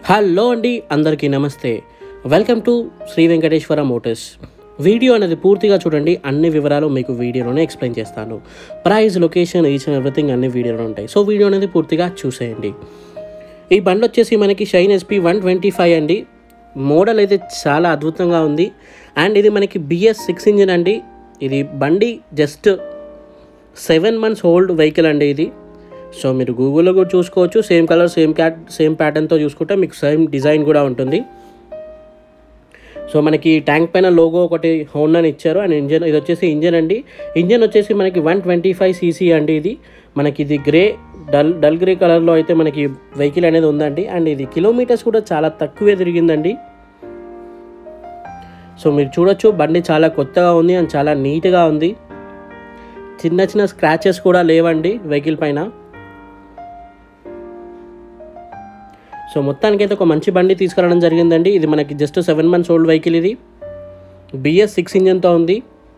hello అండి అందరికీ నమస్తే welcome to Sri Venkateswara motors video అనేది పూర్తిగా చూడండి అన్ని వివరాలు మీకు వీడియోలోనే ఎక్స్ప్లెయిన్ చేస్తాను price location each and everything అన్ని వీడియోలో ఉంటాయి సో వీడియో అనేది పూర్తిగా చూసేయండి ఈ బండి వచ్చేసి మనకి Shine SP one twenty five అండి మోడల్ అయితే చాలా అద్భుతంగా ఉంది అండ్ ఇది మనకి బిఎస్ సిక్స్ ఇంజిన్ అండి ఇది బండి just seven months old vehicle అండి ఇది సో మీరు గూగుల్లో కూడా చూసుకోవచ్చు same colour same cat same ప్యాటర్న్తో చూసుకుంటే మీకు సేమ్ డిజైన్ కూడా ఉంటుంది సో మనకి ట్యాంక్ పైన లోగో ఒకటి హోండాని ఇచ్చారు అండ్ ఇంజన్ ఇది వచ్చేసి ఇంజన్ అండి ఇంజన్ వచ్చేసి మనకి వన్ ట్వంటీ ఫైవ్ సీసీ అండి ఇది మనకి ఇది గ్రే డల్ డల్ గ్రే కలర్లో అయితే మనకి వెహికల్ అనేది ఉందండి అండ్ ఇది కిలోమీటర్స్ కూడా చాలా తక్కువే తిరిగిందండి సో మీరు చూడొచ్చు బండి చాలా కొత్తగా ఉంది అండ్ చాలా నీట్గా ఉంది చిన్న చిన్న స్క్రాచెస్ కూడా లేవండి వెహికల్ పైన సో మొత్తానికైతే ఒక మంచి బండి తీసుకురావడం జరిగిందండి ఇది మనకి just seven months old vehicle ఇది బిఎస్ సిక్స్ ఇంజన్తో ఉంది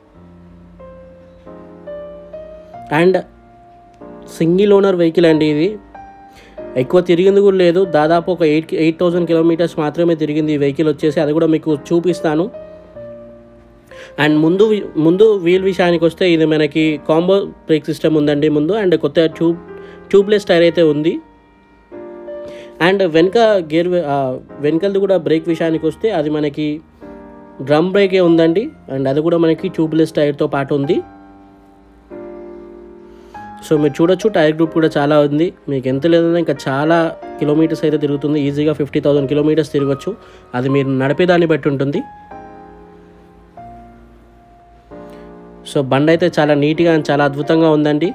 అండ్ సింగిల్ ఓనర్ వెహికల్ అండి ఇది ఎక్కువ తిరిగింది కూడా లేదు దాదాపు ఒక ఎయిట్ ఎయిట్ థౌజండ్ కిలోమీటర్స్ మాత్రమే తిరిగింది ఈ వెహికల్ వచ్చేసి అది కూడా మీకు చూపిస్తాను అండ్ ముందు వి- ముందు వీల్ విషయానికి వస్తే ఇది మనకి కాంబో బ్రేక్ సిస్టమ్ ఉందండి ముందు అండ్ కొత్త ట్యూబ్ ట్యూబ్లెస్ టైర్ అయితే ఉంది అండ్ వెనక గేర్ వెనకలది కూడా బ్రేక్ విషయానికి వస్తే అది మనకి డ్రమ్ బ్రేకే ఉందండి అండ్ అది కూడా మనకి ట్యూబ్లెస్ టైర్తో పాటు ఉంది సో మీరు చూడొచ్చు టైర్ గ్రూప్ కూడా చాలా ఉంది మీకు ఎంత లేదన్నా ఇంకా చాలా కిలోమీటర్స్ అయితే తిరుగుతుంది ఈజీగా ఫిఫ్టీ థౌసండ్ కిలోమీటర్స్ తిరగచ్చు అది మీరు నడిపేదాన్ని బట్టి ఉంటుంది సో బండి అయితే చాలా నీట్గా అండ్ చాలా అద్భుతంగా ఉందండి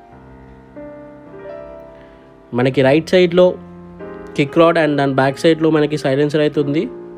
మనకి రైట్ సైడ్లో కిక్ రాడ్ అండ్ దాని బ్యాక్ సైడ్లో మనకి సైలెన్సర్ అయితే ఉంది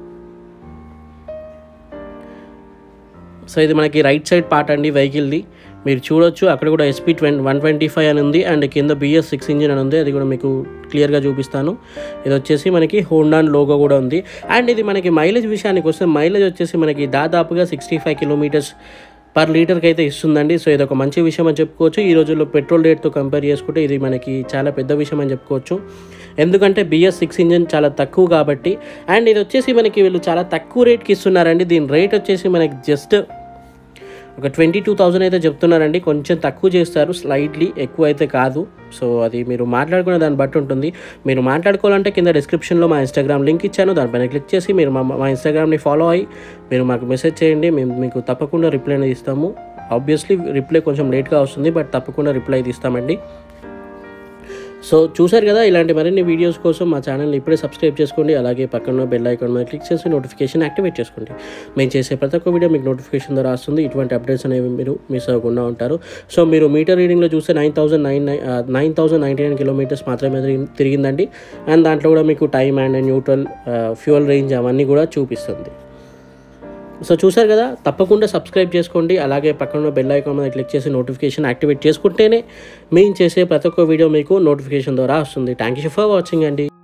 సో ఇది మనకి రైట్ సైడ్ పార్ట్ అండి వెహికల్ది మీరు చూడొచ్చు అక్కడ కూడా SP twenty one twenty five అని ఉంది అండ్ కింద బిఎస్ సిక్స్ ఇంజిన్ అని ఉంది అది కూడా మీకు క్లియర్గా చూపిస్తాను ఇది వచ్చేసి మనకి హోండాన్ లోగో కూడా ఉంది అండ్ ఇది మనకి మైలేజ్ విషయానికి వస్తే మైలేజ్ వచ్చేసి మనకి దాదాపుగా సిక్స్టీ ఫైవ్ కిలోమీటర్స్ పర్ లీటర్కి అయితే ఇస్తుందండి సో ఇది ఒక మంచి విషయం అని చెప్పుకోవచ్చు ఈ రోజుల్లో పెట్రోల్ రేట్తో కంపేర్ చేసుకుంటే ఇది మనకి చాలా పెద్ద విషయం అని చెప్పుకోవచ్చు ఎందుకంటే బిఎస్ సిక్స్ ఇంజిన్ చాలా తక్కువ కాబట్టి అండ్ ఇది వచ్చేసి మనకి వీళ్ళు చాలా తక్కువ రేట్కి ఇస్తున్నారండి దీని రేట్ వచ్చేసి మనకి జస్ట్ ఒక ట్వంటీ టూ థౌజండ్ అయితే చెప్తున్నారండి కొంచెం తక్కువ చేస్తారు స్లైట్లీ ఎక్కువ అయితే కాదు సో అది మీరు మాట్లాడుకునే దాన్ని బట్టి ఉంటుంది మీరు మాట్లాడుకోవాలంటే కింద డిస్క్రిప్షన్లో మా ఇన్స్టాగ్రామ్ లింక్ ఇచ్చాను దానిపైన క్లిక్ చేసి మీరు మా మా ఇన్స్టాగ్రామ్ని ఫాలో అయ్యి మీరు మాకు మెసేజ్ చేయండి మేము మీకు తప్పకుండా రిప్లై అనేది ఇస్తాము ఆబ్వియస్లీ రిప్లై కొంచెం లేట్గా వస్తుంది బట్ తప్పకుండా రిప్లై అయితే ఇస్తామండి సో చూసారు కదా ఇలాంటి మరిన్ని వీడియోస్ కోసం మా ఛానల్ని ఇప్పుడే సబ్స్క్రైబ్ చేసుకోండి అలాగే పక్కన బెల్ ఐకాన్ మీద క్లిక్ చేసి నోటిఫికేషన్ యాక్టివేట్ చేసుకోండి మేము చేసే ప్రతి ఒక్క వీడియో మీకు నోటిఫికేషన్ ద్వారా వస్తుంది ఇటువంటి అప్డేట్స్ అనేవి మీరు మిస్ అవ్వకుండా ఉంటారు సో మీరు మీటర్ రీడింగ్లో చూస్తే nine thousand nine nine thousand ninety nine kilometres మాత్రమే తిరిగి- తిరిగిందండి అండ్ దాంట్లో కూడా మీకు time and neutral fuel range అవన్నీ కూడా చూపిస్తుంది సో చూసారు కదా తప్పకుండా సబ్స్క్రైబ్ చేసుకోండి అలాగే పక్కన బెల్ ఐకాన్ మీద క్లిక్ చేసి నోటిఫికేషన్ యాక్టివేట్ చేసుకుంటేనే మేము చేసే ప్రతి ఒక్క వీడియో మీకు నోటిఫికేషన్ ద్వారా వస్తుంది థ్యాంక్ యూ ఫర్ వాచింగ్ అండి